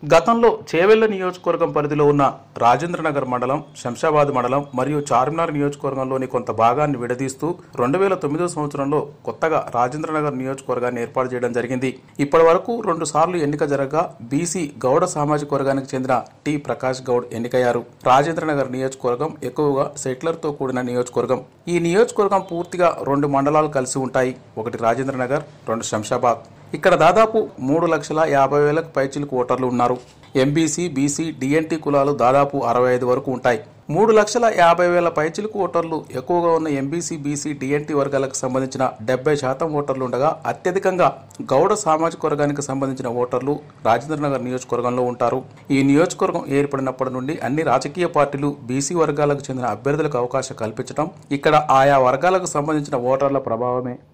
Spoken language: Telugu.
గతంలో చేవెళ్ల నియోజకవర్గం పరిధిలో ఉన్న రాజేంద్రనగర్ మండలం శంషాబాద్ మండలం మరియు చార్మినార్ నియోజకవర్గంలోని కొంత భాగాన్ని విడదీస్తూ రెండు వేల తొమ్మిదో సంవత్సరంలో కొత్తగా రాజేంద్రనగర్ నియోజకవర్గాన్ని ఏర్పాటు చేయడం జరిగింది ఇప్పటి వరకు రెండు సార్లు ఎన్నిక జరగగా బీసీ గౌడ సామాజిక వర్గానికి చెందిన టి ప్రకాష్ గౌడ్ ఎన్నికయ్యారు రాజేంద్రనగర్ నియోజకవర్గం ఎక్కువగా సెటిలర్తో కూడిన నియోజకవర్గం ఈ నియోజకవర్గం పూర్తిగా రెండు మండలాలు కలిసి ఉంటాయి ఒకటి రాజేంద్రనగర్ రెండు శంషాబాద్ ఇక్కడ దాదాపు మూడు లక్షల యాభై వేలకు పైచిలకు ఓటర్లు ఉన్నారు ఎంబీసీ బీసీ డిఎన్టీ కులాలు దాదాపు అరవై ఐదు వరకు ఉంటాయి మూడు లక్షల యాభై వేల పైచిలకు ఓటర్లు ఎక్కువగా ఉన్న ఎంబీసీ బీసీ డిఎన్టీ వర్గాలకు సంబంధించిన డెబ్బై శాతం ఓటర్లు ఉండగా అత్యధికంగా గౌడ సామాజిక వర్గానికి సంబంధించిన ఓటర్లు రాజేంద్రనగర్ నియోజకవర్గంలో ఉంటారు ఈ నియోజకవర్గం ఏర్పడినప్పటి నుండి అన్ని రాజకీయ పార్టీలు బీసీ వర్గాలకు చెందిన అభ్యర్థులకు అవకాశం కల్పించడం ఇక్కడ ఆయా వర్గాలకు సంబంధించిన ఓటర్ల ప్రభావమే